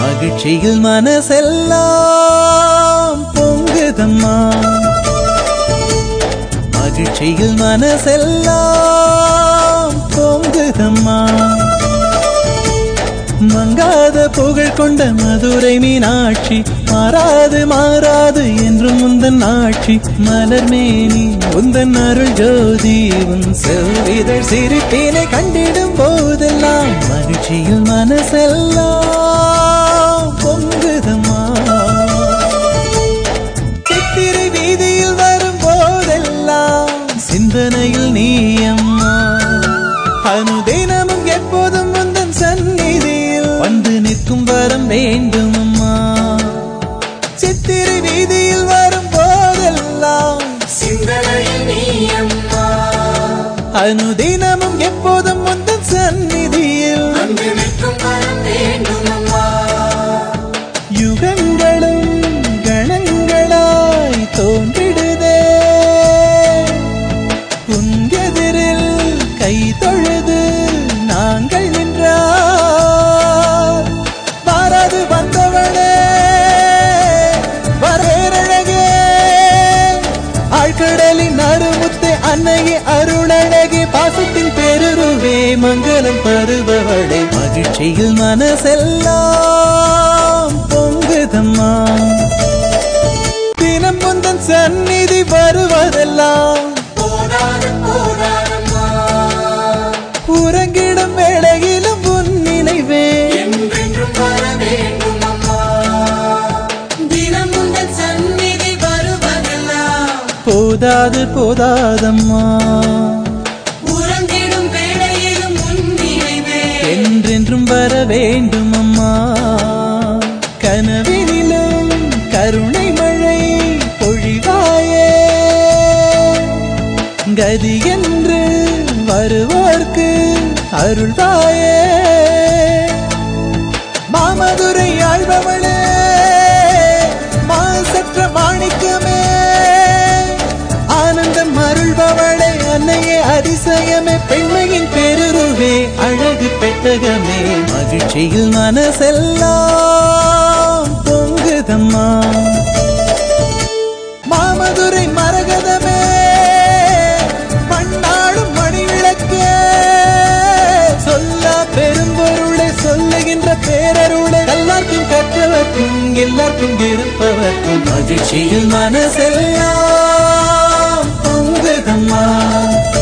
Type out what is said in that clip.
மகிழ்ச்சியில் மனசெல்லாம் பொங்குதம்மா மகிழ்ச்சியில் மனசெல்லாம் பொங்குதம்மா மங்காத புகழ் கொண்ட மதுரை மீனாட்சி மாறாது மாறாது என்றும் உந்தன் ஆட்சி மலர் மேனி உந்தன் அருள் ஜோதி உன் செவ்விதழ் சிரிப்பினை கண்டிடும் போதெல்லாம் மகிழ்ச்சியில் மனசெல்லாம் பொங்குதம்மா சித்திரை வீதியில் வரும் போதெல்லாம் சிந்தனையில் நீ அம்மா அனுதினமும் எப்போதும் முந்தன் சந்நிதியில் வந்து நிற்கும் வரம் வேண்டும் அம்மா சித்திரை வீதியில் வரும் போதெல்லாம் சிந்தனையில் நீ அம்மா அனுதினமும் எப்போதும் முந்தன் சந்நிதியில் வந்து நிற்கும் வரம் வேண்டும் அம்மா யுகங்களும் கணங்களாய் தோன்றிடுதே உங்கெதிரில் கை தொழுது நாங்கள் நின்றார் மாறாது வந்தவளே வரேரழகே ஆழ்கடலின் அருமுத்து அன்னையே அருளழகே பாசத்தின் பெருருவே மங்களம் பருபவளே மகிழ்ச்சியில் மனசெல்லாம் பொங்குதம்மா தினம் முந்தன் சந்நிதி வருவதெல்லாம் போடாத போடாதம்மா உறங்கிடும் வேளையிலும் உன் நினைவே என்றென்றும் வர வேண்டும் அம்மா தினம் உந்தன் சந்நிதி வருவதெல்லாம் போதாது போதாதம்மா உறங்கிடும் வேளையிலும் உன் நினைவே என்றென்றும் வர வேண்டும் அம்மா கனவினிலும் கருணை மழை பொழிவாயே கதி என்று வருவோர்க்கு அருள்வாயே மாமதுரை ஆழ்பவளே மாசற்ற மாணிக்கமே ஆனந்தம் அருள்பவளே அன்னையே அதிசயமே பெண்மையின் பெருருவே அழகு பெட்டகமே மகிழ்ச்சியில் மனசெல்லாம் பொங்குதம்மா மாமதுரை மரகதமே மண்ணாடும் மணிவிளக்கே சொல்ல பெரும்பொருளை சொல்லுகின்ற பேரருளை எல்லாருக்கும் கற்றவர்க்கும் எல்லாருக்கும் இருப்பவர்க்கும் மகிழ்ச்சியில் மனசெல்லாம் பொங்குதம்மா